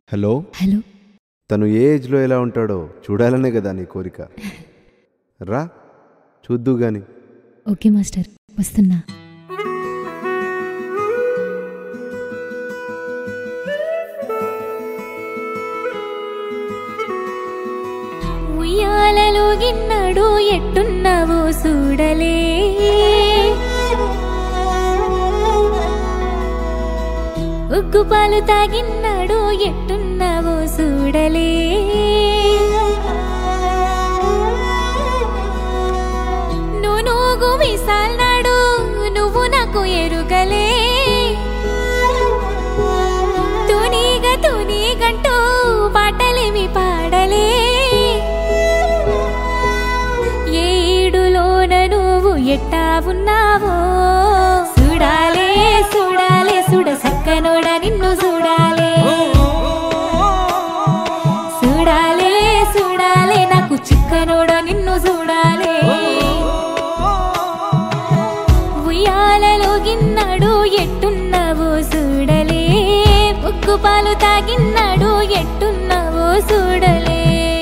hello hello తను ఏ ఏజ్లో ఎలా ఉంటాడో చూడాలనే కదా నీ కోరిక రా చూద్దు గాని ఓకే మాస్టర్ వస్తున్నా ఉయ్యాలలో గిన్నడు ఎట్టున్నావో చూడలే ఉగ్గు పాలు తాగిన్నాడు ఎట్టున్నావో చూడలే నువ్వు నూగు మీసాల్నాడు నువ్వు నాకు ఎరుగలే తునీగ తునీగంటూ పాటలేమి పాడలే ఏడులోన నువ్వు ఎట్టా ఉన్నావో చూడాలే చూడాలే చూడ సక్కనోడ నిన్ను చూడాలే చూడాలే చూడాలే నాకు చిక్కనోడ నిన్ను చూడాలే ఉయ్యాలలో గిన్నాడు ఎట్టున్నావో చూడలే ఉక్కు పాలు తాగిన్నాడు ఎట్టున్నావో చూడలే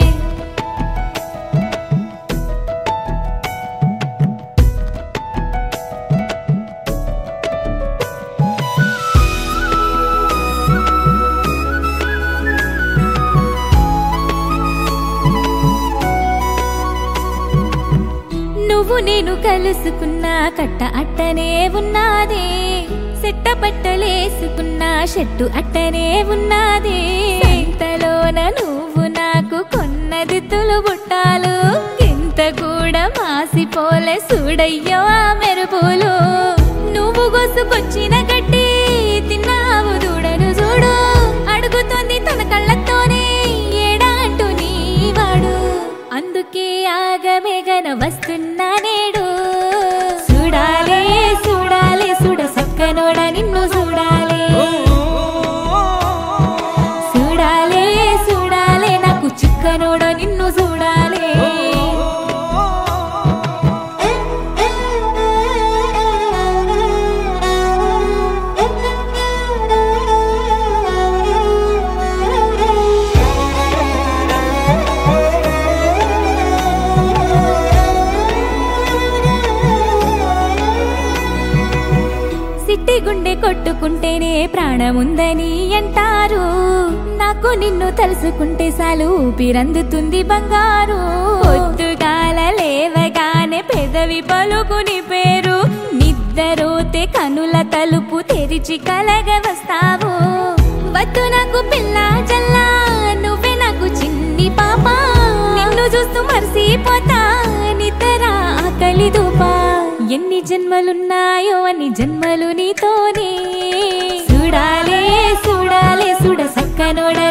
నువ్వు నేను కలుసుకున్న కట్ట అట్టనే ఉన్నదే సెట్ట పట్టలేసుకున్న షెట్టు అట్టనే ఉన్నదే ఇంతలోన నువ్వు నాకు కొన్నది తులుబుట్టాలు ఇంత కూడా మాసిపోలే చూడయ్యో ఆ మెరుపులు నువ్వు గొసుకొచ్చిన గడ్డి తిన్నావు దూడను చూడు అడుగుతోంది తన కళ్ళతోనే ఏడా అంటూ నీవాడు అందుకే ఆగమేగన వస్తున్నా నేడు చూడాలే చూడాలే చూడ సక్కనోడ నిన్ను చూడాలే చూడాలే చూడాలే నాకు చిక్కనోడ నిన్ను చూడాలే సిట్టి గుండె కొట్టుకుంటేనే ప్రాణముందని అంటారు నాకు నిన్ను తలుసుకుంటే చాలు ఊపిరందుతుంది బంగారు పొద్దుగాల లేవగానే పెదవి పలుకుని పేరు నిద్దరోతే కనుల తలుపు తెరిచి కలగ వస్తావు వద్దు నాకు పిల్ల జల్లా నువ్వే నాకు చిన్ని పాప నిన్ను చూస్తూ మర్చిపోతా నిద్ర ఆకలి దూపా ఎన్ని జన్మలున్నాయో అని జన్మలు నీతోనే చూడాలే చూడాలే చూడ సక్కనోడ